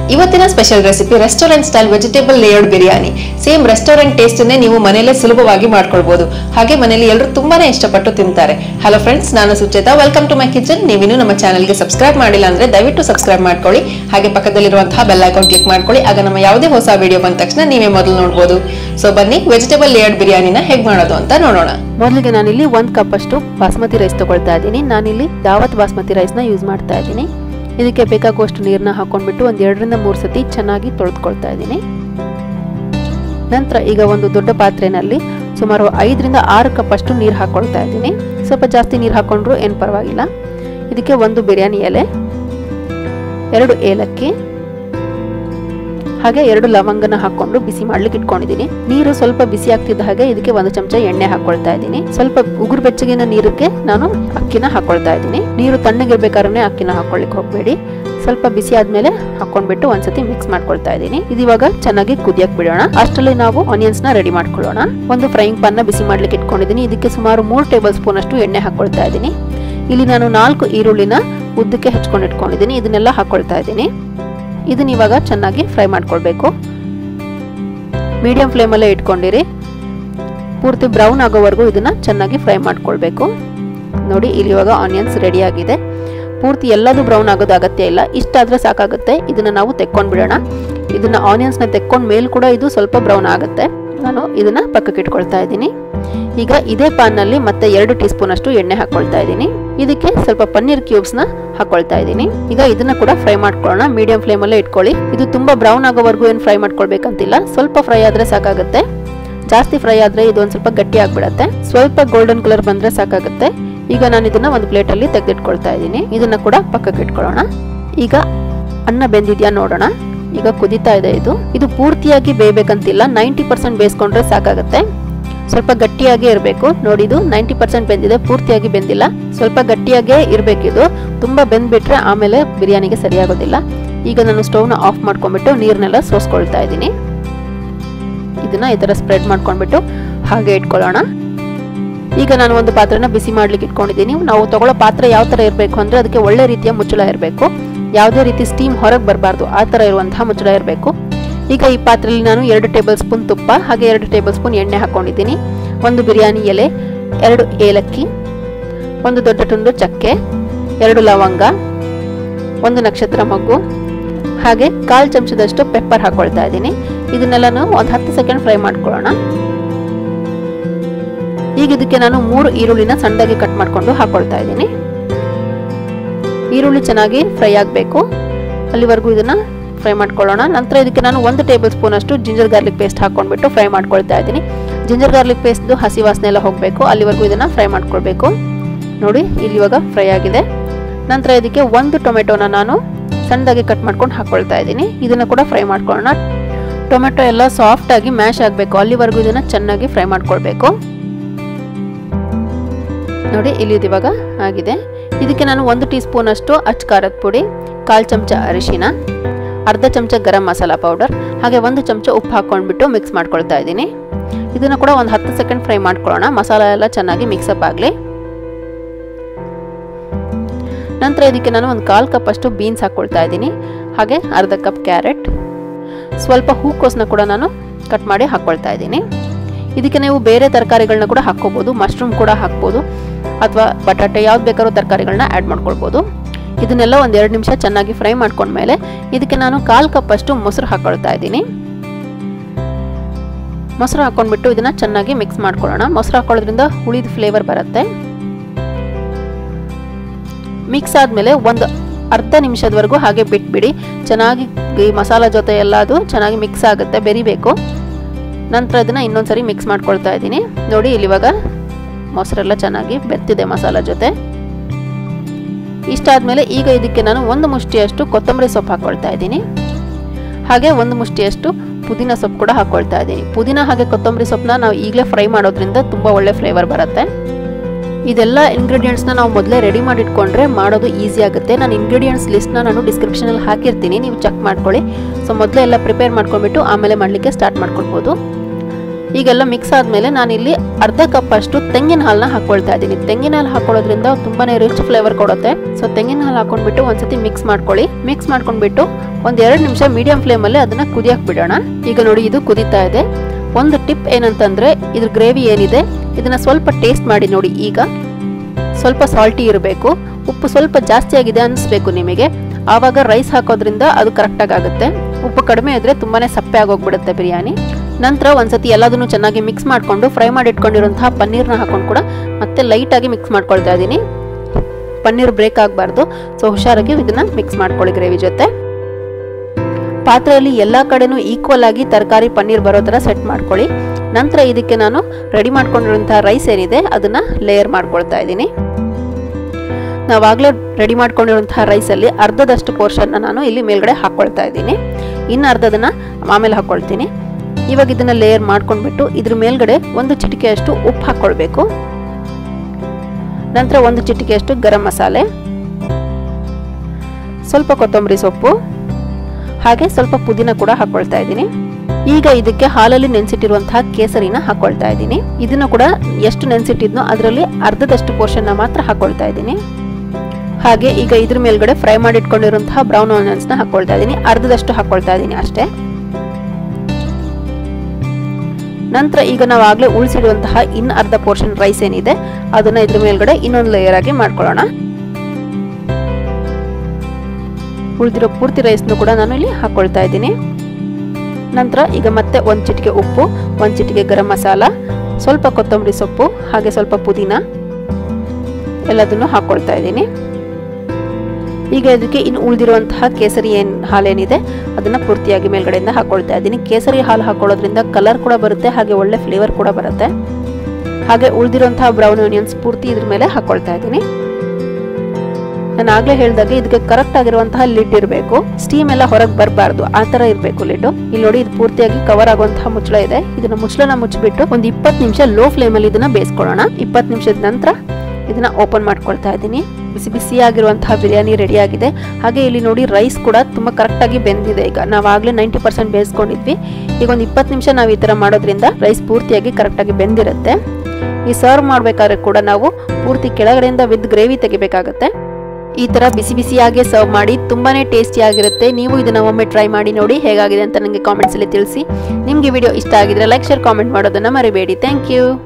ಇವತ್ತಿನ special recipe restaurant style vegetable layered biryani same restaurant taste ನೀವು ಮನೆಯಲ್ಲೇ ಸುಲಭವಾಗಿ ಮಾಡ್ಕೊಳ್ಬಹುದು ಹಾಗೆ ಮನೆಯಲ್ಲಿ ಎಲ್ಲರೂ ತುಂಬಾನೇ ಇಷ್ಟಪಟ್ಟು ತಿಂತಾರೆ ಹಲೋ ಫ್ರೆಂಡ್ಸ್ ನಾನು Sucheta welcome to my kitchen ನೀವಿನ್ನು ನಮ್ಮ ಚಾನಲ್ಗೆ ಸಬ್ಸ್ಕ್ರೈಬ್ ಮಾಡಿಲ್ಲ ಅಂದ್ರೆ ದಯವಿಟ್ಟು ಸಬ್ಸ್ಕ್ರೈಬ್ ಮಾಡ್ಕೊಳ್ಳಿ ಹಾಗೆ ಪಕ್ಕದಲ್ಲಿರುವಂತಹ ಬೆಲ್ ಐಕಾನ್ ಕ್ಲಿಕ್ ಮಾಡ್ಕೊಳ್ಳಿ ಆಗ ನಮ್ಮ ಯಾವುದೇ ಹೊಸ ವಿಡಿಯೋ ಬಂದ ತಕ್ಷಣ ನೀವೇ ಮೊದಲು ನೋಡಬಹುದು ಸೊ ಬನ್ನಿ ವೆಜಿಟೇಬಲ್ ಲೇಯರ್ಡ್ ಬಿರಿಯಾನಿನ ಹೇಗ್ ಮಾಡೋದು ಅಂತ ನೋಡೋಣ ಮೊದಲಿಗೆ ನಾನಿಲ್ಲಿ ಒಂದು ಕಪ್ ಅಷ್ಟು ಬಾಸ್ಮತಿ ರೈಸ್ ತಗೊಳ್ತಾ ಇದ್ದೀನಿ ನಾನಿಲ್ಲಿ ದಾವತ್ ಬಾಸ್ಮತಿ ರೈಸ್ನ ಯೂಸ್ ಮಾಡ್ತಾ ಇದ್ದೀನಿ ಇದಕ್ಕೆ ಬೇಕಾಗುವಷ್ಟು ನೀರನ್ನ ಹಾಕೊಂಡ್ಬಿಟ್ಟು ಒಂದು ಎರಡರಿಂದ ಮೂರು ಸತಿ ಚೆನ್ನಾಗಿ ತೊಳೆದುಕೊಳ್ತಾ ಇದ್ದೀನಿ ನಂತರ ಈಗ ಒಂದು ದೊಡ್ಡ ಪಾತ್ರೆನಲ್ಲಿ ಸುಮಾರು ಐದರಿಂದ ಆರು ಕಪ್ ಅಷ್ಟು ನೀರು ಹಾಕ್ಕೊಳ್ತಾ ಇದ್ದೀನಿ ಸ್ವಲ್ಪ ಜಾಸ್ತಿ ನೀರು ಹಾಕೊಂಡ್ರು ಏನು ಪರವಾಗಿಲ್ಲ ಇದಕ್ಕೆ ಒಂದು ಬಿರಿಯಾನಿ ಎಲೆ ಎರಡು ಏಲಕ್ಕಿ ಹಾಗೆ ಎರಡು ಲವಂಗನ ಹಾಕೊಂಡು ಬಿಸಿ ಮಾಡ್ಲಿಕ್ಕೆ ಇಟ್ಕೊಂಡಿದ್ದೀನಿ ನೀರು ಸ್ವಲ್ಪ ಬಿಸಿ ಆಗ್ತಿದ್ದ ಹಾಗೆ ಇದಕ್ಕೆ ಒಂದು ಚಮಚ ಎಣ್ಣೆ ಹಾಕೊಳ್ತಾ ಇದ್ದೀನಿ ಸ್ವಲ್ಪ ಉಗುರು ಬೆಚ್ಚಗಿನ ನೀರಕ್ಕೆ ನಾನು ಅಕ್ಕಿನ ಹಾಕೊಳ್ತಾ ಇದ್ದೀನಿ ನೀರು ತಣ್ಣಗಿರ್ಬೇಕಾದ್ರೆ ಅಕ್ಕಿನ ಹಾಕೊಳ್ಳಿಕ್ಕೆ ಹೋಗಬೇಡಿ ಸ್ವಲ್ಪ ಬಿಸಿ ಆದ್ಮೇಲೆ ಹಾಕೊಂಡ್ಬಿಟ್ಟು ಒಂದ್ಸತಿ ಮಿಕ್ಸ್ ಮಾಡ್ಕೊಳ್ತಾ ಇದ್ದೀನಿ ಇದು ಇವಾಗ ಚೆನ್ನಾಗಿ ಕುದಿಯಕ್ ಬಿಡೋಣ ಅಷ್ಟರಲ್ಲಿ ನಾವು ಆನಿಯನ್ಸ್ ನ ರೆಡಿ ಮಾಡ್ಕೊಳ್ಳೋಣ ಒಂದು ಫ್ರೈಯಿಂಗ್ ಪಾನ್ ನ ಬಿಸಿ ಮಾಡ್ಲಿಕ್ಕೆ ಇಟ್ಕೊಂಡಿದ್ದೀನಿ ಇದಕ್ಕೆ ಸುಮಾರು ಮೂರು ಟೇಬಲ್ ಸ್ಪೂನ್ ಅಷ್ಟು ಎಣ್ಣೆ ಹಾಕೊಳ್ತಾ ಇದ್ದೀನಿ ಇಲ್ಲಿ ನಾನು ನಾಲ್ಕು ಈರುಳ್ಳಿನ ಉದ್ದಕ್ಕೆ ಹೆಚ್ಕೊಂಡು ಇಟ್ಕೊಂಡಿದ್ದೀನಿ ಇದನ್ನೆಲ್ಲ ಹಾಕೊಳ್ತಾ ಇದ್ದೀನಿ ಇದನ್ನ ಇವಾಗ ಚೆನ್ನಾಗಿ ಫ್ರೈ ಮಾಡ್ಕೊಳ್ಬೇಕು ಮೀಡಿಯಂ ಫ್ಲೇಮಲ್ಲೇ ಇಟ್ಕೊಂಡಿರಿ ಪೂರ್ತಿ ಬ್ರೌನ್ ಆಗೋವರೆಗೂ ಇದನ್ನ ಚೆನ್ನಾಗಿ ಫ್ರೈ ಮಾಡ್ಕೊಳ್ಬೇಕು ನೋಡಿ ಇಲ್ಲಿ ಇವಾಗ ಆನಿಯನ್ಸ್ ರೆಡಿ ಆಗಿದೆ ಪೂರ್ತಿ ಎಲ್ಲದೂ ಬ್ರೌನ್ ಆಗೋದು ಅಗತ್ಯ ಇಲ್ಲ ಇಷ್ಟಾದ್ರೆ ಸಾಕಾಗುತ್ತೆ ಇದನ್ನ ನಾವು ತೆಕ್ಕೊಂಡು ಬಿಡೋಣ ಇದನ್ನ ಆನಿಯನ್ಸ್ನ ತೆಕ್ಕೊಂಡ್ ಮೇಲೆ ಕೂಡ ಇದು ಸ್ವಲ್ಪ ಬ್ರೌನ್ ಆಗುತ್ತೆ ನಾನು ಇದನ್ನ ಪಕ್ಕಕ್ಕೆ ಇಟ್ಕೊಳ್ತಾ ಇದ್ದೀನಿ ಈಗ ಇದೇ ಪಾನ್ನಲ್ಲಿ ಮತ್ತೆ ಎರಡು ಟೀ ಸ್ಪೂನ್ ಅಷ್ಟು ಎಣ್ಣೆ ಹಾಕೊಳ್ತಾ ಇದ್ದೀನಿ ಇದಕ್ಕೆ ಸ್ವಲ್ಪ ಪನ್ನೀರ್ ಕ್ಯೂಬ್ಸ್ ನ ಹಾಕೊಳ್ತಾ ಇದ್ದೀನಿ ಈಗ ಇದನ್ನ ಕೂಡ ಫ್ರೈ ಮಾಡ್ಕೊಳ್ಳೋಣ ಮೀಡಿಯಂ ಫ್ಲೇಮ್ ಅಲ್ಲೇ ಇಟ್ಕೊಳ್ಳಿ ಇದು ತುಂಬಾ ಬ್ರೌನ್ ಆಗೋವರೆಗೂ ಏನು ಫ್ರೈ ಮಾಡ್ಕೊಳ್ಬೇಕಂತಿಲ್ಲ ಸ್ವಲ್ಪ ಫ್ರೈ ಆದ್ರೆ ಸಾಕಾಗುತ್ತೆ ಜಾಸ್ತಿ ಫ್ರೈ ಆದ್ರೆ ಇದು ಒಂದ್ ಸ್ವಲ್ಪ ಗಟ್ಟಿ ಆಗ್ಬಿಡತ್ತೆ ಸ್ವಲ್ಪ ಗೋಲ್ಡನ್ ಕಲರ್ ಬಂದ್ರೆ ಸಾಕಾಗುತ್ತೆ ಈಗ ನಾನು ಇದನ್ನ ಒಂದು ಪ್ಲೇಟ್ ಅಲ್ಲಿ ತೆಗೆದಿಟ್ಕೊಳ್ತಾ ಇದ್ದೀನಿ ಇದನ್ನ ಕೂಡ ಪಕ್ಕಕ್ಕೆ ಇಟ್ಕೊಳ್ಳೋಣ ಈಗ ಅನ್ನ ಬೆಂದಿದ್ಯಾ ನೋಡೋಣ ಈಗ ಕುದಿತಾ ಇದೆ ಇದು ಇದು ಪೂರ್ತಿಯಾಗಿ ಬೇಯಬೇಕಂತಿಲ್ಲ ನೈಂಟಿ ಪರ್ಸೆಂಟ್ ಬೇಯಿಸ್ಕೊಂಡ್ರೆ ಸಾಕಾಗುತ್ತೆ ಸ್ವಲ್ಪ ಗಟ್ಟಿಯಾಗೇ ಇರಬೇಕು ನೋಡಿ ಇದು ನೈಂಟಿ ಪರ್ಸೆಂಟ್ ಬೆಂದಿದೆ ಪೂರ್ತಿಯಾಗಿ ಬೆಂದಿಲ್ಲ ಸ್ವಲ್ಪ ಗಟ್ಟಿಯಾಗೇ ಇರಬೇಕಿದು ತುಂಬ ಬೆಂದ್ಬಿಟ್ರೆ ಆಮೇಲೆ ಬಿರಿಯಾನಿಗೆ ಸರಿಯಾಗೋದಿಲ್ಲ ಈಗ ನಾನು ಸ್ಟವ್ನ ಆಫ್ ಮಾಡ್ಕೊಂಡ್ಬಿಟ್ಟು ನೀರನ್ನೆಲ್ಲ ಸೋಸ್ಕೊಳ್ತಾ ಇದ್ದೀನಿ ಇದನ್ನ ಈ ಥರ ಸ್ಪ್ರೆಡ್ ಮಾಡ್ಕೊಂಡ್ಬಿಟ್ಟು ಹಾಗೆ ಇಟ್ಕೊಳ್ಳೋಣ ಈಗ ನಾನು ಒಂದು ಪಾತ್ರೆನ ಬಿಸಿ ಮಾಡ್ಲಿಕ್ಕೆ ಇಟ್ಕೊಂಡಿದ್ದೀನಿ ನಾವು ತಗೊಳ್ಳೋ ಪಾತ್ರೆ ಯಾವ ಥರ ಇರಬೇಕು ಅಂದರೆ ಅದಕ್ಕೆ ಒಳ್ಳೆ ರೀತಿಯ ಮುಚ್ಚಳ ಇರಬೇಕು ಯಾವುದೇ ರೀತಿ ಸ್ಟೀಮ್ ಹೊರಗೆ ಬರಬಾರ್ದು ಆ ಥರ ಇರುವಂತಹ ಮುಚ್ಚಳ ಇರಬೇಕು ಈಗ ಈ ಪಾತ್ರೆಯಲ್ಲಿ ನಾನು ಎರಡು ಟೇಬಲ್ ಸ್ಪೂನ್ ತುಪ್ಪ ಹಾಗೆ ಎರಡು ಟೇಬಲ್ ಸ್ಪೂನ್ ಎಣ್ಣೆ ಹಾಕೊಂಡಿದ್ದೀನಿ ಒಂದು ಬಿರಿಯಾನಿ ಎಲೆ ಎರಡು ಏಲಕ್ಕಿ ಒಂದು ದೊಡ್ಡ ತುಂಡು ಚಕ್ಕೆ ಎರಡು ಲವಂಗ ಒಂದು ನಕ್ಷತ್ರ ಮಗ್ಗು ಹಾಗೆ ಕಾಲು ಚಮಚದಷ್ಟು ಪೆಪ್ಪರ್ ಹಾಕೊಳ್ತಾ ಇದ್ದೀನಿ ಇದನ್ನೆಲ್ಲನೂ ಒಂದು ಹತ್ತು ಸೆಕೆಂಡ್ ಫ್ರೈ ಮಾಡ್ಕೊಳ್ಳೋಣ ಈಗ ಇದಕ್ಕೆ ನಾನು ಮೂರು ಈರುಳ್ಳಿನ ಸಣ್ಣದಾಗಿ ಕಟ್ ಮಾಡಿಕೊಂಡು ಹಾಕೊಳ್ತಾ ಇದ್ದೀನಿ ಈರುಳ್ಳಿ ಚೆನ್ನಾಗಿ ಫ್ರೈ ಆಗಬೇಕು ಅಲ್ಲಿವರೆಗೂ ಇದನ್ನ ಫ್ರೈ ಮಾಡ್ಕೊಳ್ಳೋಣ ನಂತರ ಇದಕ್ಕೆ ನಾನು ಒಂದು ಟೇಬಲ್ ಸ್ಪೂನ್ ಅಷ್ಟು ಜಿಂಜರ್ ಗಾರ್ಲಿಕ್ ಪೇಸ್ಟ್ ಹಾಕೊಂಡ್ಬಿಟ್ಟು ಫ್ರೈ ಮಾಡ್ಕೊಳ್ತಾ ಇದ್ದೀನಿ ಜಿಂಜರ್ ಗಾರ್ಲಿಕ್ ಪೇಸ್ಟ್ದು ಹಸಿ ವಾಸನೆ ಎಲ್ಲ ಹೋಗಬೇಕು ಅಲ್ಲಿವರೆಗೂ ಇದನ್ನ ಫ್ರೈ ಮಾಡ್ಕೊಳ್ಬೇಕು ನೋಡಿ ಇಲ್ಲಿ ಇವಾಗ ಫ್ರೈ ಆಗಿದೆ ನಂತರ ಇದಕ್ಕೆ ಒಂದು ಟೊಮೆಟೊನ ನಾನು ಸಣ್ಣದಾಗಿ ಕಟ್ ಮಾಡ್ಕೊಂಡು ಹಾಕೊಳ್ತಾ ಇದ್ದೀನಿ ಇದನ್ನ ಕೂಡ ಫ್ರೈ ಮಾಡ್ಕೊಳ್ಳೋಣ ಟೊಮೆಟೊ ಎಲ್ಲ ಸಾಫ್ಟ್ ಆಗಿ ಮ್ಯಾಶ್ ಆಗಬೇಕು ಅಲ್ಲಿವರೆಗೂ ಇದನ್ನ ಚೆನ್ನಾಗಿ ಫ್ರೈ ಮಾಡ್ಕೊಳ್ಬೇಕು ನೋಡಿ ಇಲ್ಲಿ ಇವಾಗ ಆಗಿದೆ ಇದಕ್ಕೆ ನಾನು ಒಂದು ಟೀ ಸ್ಪೂನ್ ಅಷ್ಟು ಅಚ್ ಖಾರದ ಪುಡಿ ಕಾಲು ಚಮಚ ಅರಿಶಿನ ಅರ್ಧ ಚಮಚ ಗರಂ ಮಸಾಲ ಪೌಡರ್ ಹಾಗೆ ಒಂದು ಚಮಚ ಉಪ್ಪು ಹಾಕ್ಕೊಂಡ್ಬಿಟ್ಟು ಮಿಕ್ಸ್ ಮಾಡ್ಕೊಳ್ತಾ ಇದ್ದೀನಿ ಇದನ್ನು ಕೂಡ ಒಂದು ಹತ್ತು ಸೆಕೆಂಡ್ ಫ್ರೈ ಮಾಡ್ಕೊಳ್ಳೋಣ ಮಸಾಲ ಎಲ್ಲ ಚೆನ್ನಾಗಿ ಮಿಕ್ಸಪ್ ಆಗಲಿ ನಂತರ ಇದಕ್ಕೆ ನಾನು ಒಂದು ಕಾಲು ಕಪ್ ಅಷ್ಟು ಬೀನ್ಸ್ ಹಾಕ್ಕೊಳ್ತಾ ಇದ್ದೀನಿ ಹಾಗೆ ಅರ್ಧ ಕಪ್ ಕ್ಯಾರೆಟ್ ಸ್ವಲ್ಪ ಹೂಕೋಸನ್ನ ಕೂಡ ನಾನು ಕಟ್ ಮಾಡಿ ಹಾಕ್ಕೊಳ್ತಾ ಇದ್ದೀನಿ ಇದಕ್ಕೆ ನೀವು ಬೇರೆ ತರಕಾರಿಗಳನ್ನ ಕೂಡ ಹಾಕ್ಕೋಬೋದು ಮಶ್ರೂಮ್ ಕೂಡ ಹಾಕ್ಬೋದು ಅಥವಾ ಬಟಾಟೆ ಯಾವ್ದು ಬೇಕಾದ್ರೂ ತರಕಾರಿಗಳನ್ನ ಆ್ಯಡ್ ಮಾಡ್ಕೊಳ್ಬೋದು ಇದನ್ನೆಲ್ಲ ಒಂದು ಎರಡು ನಿಮಿಷ ಚೆನ್ನಾಗಿ ಫ್ರೈ ಮಾಡ್ಕೊಂಡ್ಮೇಲೆ ಇದಕ್ಕೆ ನಾನು ಕಾಲು ಕಪ್ ಅಷ್ಟು ಮೊಸರು ಹಾಕೊಳ್ತಾ ಇದ್ದೀನಿ ಮೊಸರು ಹಾಕೊಂಡ್ಬಿಟ್ಟು ಇದನ್ನ ಚೆನ್ನಾಗಿ ಮಿಕ್ಸ್ ಮಾಡ್ಕೊಳ್ಳೋಣ ಮೊಸರು ಹಾಕೊಳ್ಳೋದ್ರಿಂದ ಹುಳಿದ ಫ್ಲೇವರ್ ಬರುತ್ತೆ ಮಿಕ್ಸ್ ಆದಮೇಲೆ ಒಂದು ಅರ್ಧ ನಿಮಿಷದವರೆಗೂ ಹಾಗೆ ಬಿಟ್ಬಿಡಿ ಚೆನ್ನಾಗಿ ಈ ಮಸಾಲ ಜೊತೆ ಎಲ್ಲ ಅದು ಚೆನ್ನಾಗಿ ಮಿಕ್ಸ್ ಆಗುತ್ತೆ ಬೆರಿಬೇಕು ನಂತರ ಇದನ್ನು ಇನ್ನೊಂದ್ಸರಿ ಮಿಕ್ಸ್ ಮಾಡ್ಕೊಳ್ತಾ ಇದ್ದೀನಿ ನೋಡಿ ಇಲ್ಲಿವಾಗ ಮೊಸರೆಲ್ಲ ಚೆನ್ನಾಗಿ ಬೆರ್ತಿದೆ ಮಸಾಲ ಜೊತೆ ಇಷ್ಟಾದಮೇಲೆ ಈಗ ಇದಕ್ಕೆ ನಾನು ಒಂದು ಮುಷ್ಟಿಯಷ್ಟು ಕೊತ್ತಂಬರಿ ಸೊಪ್ಪು ಹಾಕ್ಕೊಳ್ತಾ ಇದ್ದೀನಿ ಹಾಗೆ ಒಂದು ಮುಷ್ಟಿಯಷ್ಟು ಪುದೀನ ಸೊಪ್ಪು ಕೂಡ ಹಾಕ್ಕೊಳ್ತಾ ಇದ್ದೀನಿ ಪುದೀನ ಹಾಗೆ ಕೊತ್ತಂಬರಿ ಸೊಪ್ಪನ್ನ ನಾವು ಈಗಲೇ ಫ್ರೈ ಮಾಡೋದ್ರಿಂದ ತುಂಬ ಒಳ್ಳೆ ಫ್ಲೇವರ್ ಬರುತ್ತೆ ಇದೆಲ್ಲ ಇಂಗ್ರೀಡಿಯೆಂಟ್ಸ್ನ ನಾವು ಮೊದಲೇ ರೆಡಿ ಮಾಡಿಟ್ಕೊಂಡ್ರೆ ಮಾಡೋದು ಈಸಿ ಆಗುತ್ತೆ ನಾನು ಇಂಗ್ರೀಡಿಯೆಂಟ್ಸ್ ಲಿಸ್ಟ್ನ ನಾನು ಡಿಸ್ಕ್ರಿಪ್ಷನಲ್ಲಿ ಹಾಕಿರ್ತೀನಿ ನೀವು ಚೆಕ್ ಮಾಡ್ಕೊಳ್ಳಿ ಸೊ ಮೊದಲೇ ಎಲ್ಲ ಪ್ರಿಪೇರ್ ಮಾಡ್ಕೊಂಡ್ಬಿಟ್ಟು ಆಮೇಲೆ ಮಾಡಲಿಕ್ಕೆ ಸ್ಟಾರ್ಟ್ ಮಾಡ್ಕೊಳ್ಬೋದು ಈಗೆಲ್ಲ ಮಿಕ್ಸ್ ಆದಮೇಲೆ ನಾನಿಲ್ಲಿ ಅರ್ಧ ಕಪ್ ಅಷ್ಟು ತೆಂಗಿನ ಹಾಲನ್ನ ಹಾಕೊಳ್ತಾ ಇದ್ದೀನಿ ತೆಂಗಿನ ಹಾಲು ಹಾಕೊಳ್ಳೋದ್ರಿಂದ ತುಂಬಾನೇ ರಿಚ್ ಫ್ಲೇವರ್ ಕೊಡುತ್ತೆ ಸೊ ತೆಂಗಿನ ಹಾಲು ಹಾಕೊಂಡ್ಬಿಟ್ಟು ಒಂದ್ಸತಿ ಮಿಕ್ಸ್ ಮಾಡ್ಕೊಳ್ಳಿ ಮಿಕ್ಸ್ ಮಾಡ್ಕೊಂಡ್ಬಿಟ್ಟು ಒಂದ್ ಎರಡು ನಿಮಿಷ ಮೀಡಿಯಂ ಫ್ಲೇಮಲ್ಲಿ ಅದನ್ನ ಕುದಿಯಕ್ ಬಿಡೋಣ ಈಗ ನೋಡಿ ಇದು ಕುದೀತಾ ಇದೆ ಒಂದು ಟಿಪ್ ಏನಂತಂದ್ರೆ ಇದ್ರ ಗ್ರೇವಿ ಏನಿದೆ ಇದನ್ನ ಸ್ವಲ್ಪ ಟೇಸ್ಟ್ ಮಾಡಿ ನೋಡಿ ಈಗ ಸ್ವಲ್ಪ ಸಾಲ್ಟಿ ಇರಬೇಕು ಉಪ್ಪು ಸ್ವಲ್ಪ ಜಾಸ್ತಿ ಆಗಿದೆ ಅನಿಸ್ಬೇಕು ನಿಮಗೆ ಆವಾಗ ರೈಸ್ ಹಾಕೋದ್ರಿಂದ ಅದು ಕರೆಕ್ಟಾಗಿ ಆಗುತ್ತೆ ಉಪ್ಪು ಕಡಿಮೆ ಇದ್ರೆ ತುಂಬಾನೇ ಸಪ್ಪೆ ಆಗೋಗ್ಬಿಡುತ್ತೆ ಬಿರಿಯಾನಿ ನಂತರ ಒಂದ್ಸತಿ ಎಲ್ಲದನ್ನು ಚೆನ್ನಾಗಿ ಮಿಕ್ಸ್ ಮಾಡಿಕೊಂಡು ಫ್ರೈ ಮಾಡಿ ಇಟ್ಕೊಂಡಿರುವಂತಹ ಪನ್ನೀರ್ನ ಹಾಕೊಂಡು ಕೂಡ ಮತ್ತೆ ಲೈಟಾಗಿ ಮಿಕ್ಸ್ ಮಾಡ್ಕೊಳ್ತಾ ಇದ್ದೀನಿ ಪನ್ನೀರ್ ಬ್ರೇಕ್ ಆಗಬಾರ್ದು ಸೊ ಹುಷಾರಾಗಿ ಇದನ್ನ ಮಿಕ್ಸ್ ಮಾಡ್ಕೊಳ್ಳಿ ಗ್ರೇವಿ ಜೊತೆ ಪಾತ್ರೆಯಲ್ಲಿ ಎಲ್ಲ ಕಡೆನೂ ಈಕ್ವಲ್ ಆಗಿ ತರಕಾರಿ ಪನ್ನೀರ್ ಬರೋ ಥರ ಸೆಟ್ ಮಾಡ್ಕೊಳ್ಳಿ ನಂತರ ಇದಕ್ಕೆ ನಾನು ರೆಡಿ ಮಾಡ್ಕೊಂಡಿರುವಂತಹ ರೈಸ್ ಏನಿದೆ ಅದನ್ನ ಲೇಯರ್ ಮಾಡ್ಕೊಳ್ತಾ ಇದ್ದೀನಿ ನಾವಾಗಲೇ ರೆಡಿ ಮಾಡ್ಕೊಂಡಿರುವಂತಹ ರೈಸಲ್ಲಿ ಅರ್ಧದಷ್ಟು ಪೋರ್ಷನ್ನ ನಾನು ಇಲ್ಲಿ ಮೇಲ್ಗಡೆ ಹಾಕ್ಕೊಳ್ತಾ ಇದ್ದೀನಿ ಇನ್ನು ಅರ್ಧದನ್ನ ಆಮೇಲೆ ಹಾಕ್ಕೊಳ್ತೀನಿ ಇವಾಗ ಇದನ್ನ ಲೇಯರ್ ಮಾಡ್ಕೊಂಡ್ಬಿಟ್ಟು ಇದ್ರ ಮೇಲ್ಗಡೆ ಒಂದು ಚಿಟಿಕೆಯಷ್ಟು ಉಪ್ಪು ಹಾಕ್ಕೊಳ್ಬೇಕು ನಂತರ ಒಂದು ಚಿಟಿಕೆಯಷ್ಟು ಗರಂ ಮಸಾಲೆ ಸ್ವಲ್ಪ ಕೊತ್ತಂಬರಿ ಸೊಪ್ಪು ಹಾಗೆ ಸ್ವಲ್ಪ ಪುದೀನ ಕೂಡ ಹಾಕೊಳ್ತಾ ಇದ್ದೀನಿ ಈಗ ಇದಕ್ಕೆ ಹಾಲಲ್ಲಿ ನೆನೆಸಿಟ್ಟಿರುವಂತಹ ಕೇಸರಿನ ಹಾಕೊಳ್ತಾ ಇದ್ದೀನಿ ಇದನ್ನು ಕೂಡ ಎಷ್ಟು ನೆನೆಸಿಟ್ಟಿದ್ನೋ ಅದರಲ್ಲಿ ಅರ್ಧದಷ್ಟು ಪೋರ್ಷನ್ನ ಮಾತ್ರ ಹಾಕೊಳ್ತಾ ಇದ್ದೀನಿ ಹಾಗೆ ಈಗ ಇದ್ರ ಮೇಲ್ಗಡೆ ಫ್ರೈ ಮಾಡಿ ಇಟ್ಕೊಂಡಿರುವಂತಹ ಬ್ರೌನ್ ಆನಿಯನ್ಸ್ ನ ಹಾಕೊಳ್ತಾ ಇದ್ದೀನಿ ಅರ್ಧದಷ್ಟು ಹಾಕೊಳ್ತಾ ಇದ್ದೀನಿ ಅಷ್ಟೇ ನಂತರ ಈಗ ನಾವು ಆಗ್ಲೇ ಉಳಿಸಿರುವಂತಹ ಇನ್ ಅರ್ಧ ಪೋರ್ಷನ್ ರೈಸ್ ಏನಿದೆ ಅದನ್ನ ಇದ್ರ ಮೇಲ್ಗಡೆ ಇನ್ನೊಂದು ಲೇಯರ್ ಆಗಿ ಮಾಡ್ಕೊಳ್ಳೋಣ ಉಳಿದಿರೋ ಪೂರ್ತಿ ರೈಸ್ನು ಕೂಡ ನಾನು ಇಲ್ಲಿ ಹಾಕೊಳ್ತಾ ಇದ್ದೀನಿ ನಂತರ ಈಗ ಮತ್ತೆ ಒಂದು ಚಿಟಿಕೆ ಉಪ್ಪು ಒಂದು ಚಿಟಿಕೆ ಗರಂ ಮಸಾಲ ಸ್ವಲ್ಪ ಕೊತ್ತಂಬರಿ ಸೊಪ್ಪು ಹಾಗೆ ಸ್ವಲ್ಪ ಪುದೀನ ಎಲ್ಲದನ್ನು ಹಾಕೊಳ್ತಾ ಇದ್ದೀನಿ ಈಗ ಇದಕ್ಕೆ ಇನ್ನು ಉಳಿದಿರುವಂತಹ ಕೇಸರಿ ಏನು ಹಾಲೇನಿದೆ ಅದನ್ನ ಪೂರ್ತಿಯಾಗಿ ಮೇಲ್ಗಡೆಯಿಂದ ಹಾಕೊಳ್ತಾ ಇದ್ದೀನಿ ಕೇಸರಿ ಹಾಲು ಹಾಕೊಳ್ಳೋದ್ರಿಂದ ಕಲರ್ ಕೂಡ ಬರುತ್ತೆ ಹಾಗೆ ಒಳ್ಳೆ ಫ್ಲೇವರ್ ಕೂಡ ಬರುತ್ತೆ ಹಾಗೆ ಉಳಿದಿರುವಂತಹ ಬ್ರೌನ್ ಆನಿಯನ್ಸ್ ಪೂರ್ತಿ ಇದ್ರ ಮೇಲೆ ಹಾಕೊಳ್ತಾ ಇದ್ದೀನಿ ನಾನು ಆಗ್ಲೇ ಹೇಳಿದಾಗ ಇದಕ್ಕೆ ಕರೆಕ್ಟ್ ಆಗಿರುವಂತಹ ಲಿಡ್ ಇರಬೇಕು ಸ್ಟೀಮ್ ಎಲ್ಲ ಹೊರಗೆ ಬರಬಾರ್ದು ಆ ತರ ಇರಬೇಕು ಲಿಡ್ ಇಲ್ಲಿ ನೋಡಿ ಇದು ಪೂರ್ತಿಯಾಗಿ ಕವರ್ ಆಗುವಂತಹ ಮುಚ್ಚಳ ಇದೆ ಇದನ್ನ ಮುಚ್ಚಳನ ಮುಚ್ಚಿಬಿಟ್ಟು ಒಂದು ಇಪ್ಪತ್ತು ನಿಮಿಷ ಲೋ ಫ್ಲೇಮ್ ಅಲ್ಲಿ ಇದನ್ನ ಬೇಯಿಸ್ಕೊಳ್ಳೋಣ ಇಪ್ಪತ್ತು ನಿಮಿಷದ ನಂತರ ಇದನ್ನ ಓಪನ್ ಮಾಡ್ಕೊಳ್ತಾ ಇದ್ದೀನಿ ಬಿಸಿ ಬಿಸಿಯಾಗಿರುವಂತಹ ಬಿರಿಯಾನಿ ರೆಡಿ ಆಗಿದೆ ಹಾಗೆ ಇಲ್ಲಿ ನೋಡಿ ರೈಸ್ ಕೂಡ ತುಂಬ ಕರೆಕ್ಟಾಗಿ ಬೆಂದಿದೆ ಈಗ ನಾವು ಆಗಲೇ ನೈಂಟಿ ಪರ್ಸೆಂಟ್ ಬೇಯಿಸ್ಕೊಂಡಿದ್ವಿ ಈಗ ಒಂದು ಇಪ್ಪತ್ತು ನಿಮಿಷ ನಾವು ಈ ಥರ ಮಾಡೋದ್ರಿಂದ ರೈಸ್ ಪೂರ್ತಿಯಾಗಿ ಕರೆಕ್ಟಾಗಿ ಬೆಂದಿರುತ್ತೆ ಈ ಸರ್ವ್ ಮಾಡಬೇಕಾದ್ರೆ ಕೂಡ ನಾವು ಪೂರ್ತಿ ಕೆಳಗಡೆಯಿಂದ ವಿದ್ ಗ್ರೇವಿ ತೆಗಿಬೇಕಾಗತ್ತೆ ಈ ತರ ಬಿಸಿ ಬಿಸಿಯಾಗಿ ಸರ್ವ್ ಮಾಡಿ ತುಂಬಾನೇ ಟೇಸ್ಟಿ ಆಗಿರುತ್ತೆ ನೀವು ಇದನ್ನ ಒಮ್ಮೆ ಟ್ರೈ ಮಾಡಿ ನೋಡಿ ಹೇಗಾಗಿದೆ ಅಂತ ನನಗೆ ಕಾಮೆಂಟ್ಸ್ ಅಲ್ಲಿ ತಿಳಿಸಿ ನಿಮ್ಗೆ ವಿಡಿಯೋ ಇಷ್ಟ ಆಗಿದ್ರೆ ಲೈಕ್ ಶೇರ್ ಕಾಮೆಂಟ್ ಮಾಡೋದನ್ನ ಮರಿಬೇಡಿ ಥ್ಯಾಂಕ್ ಯು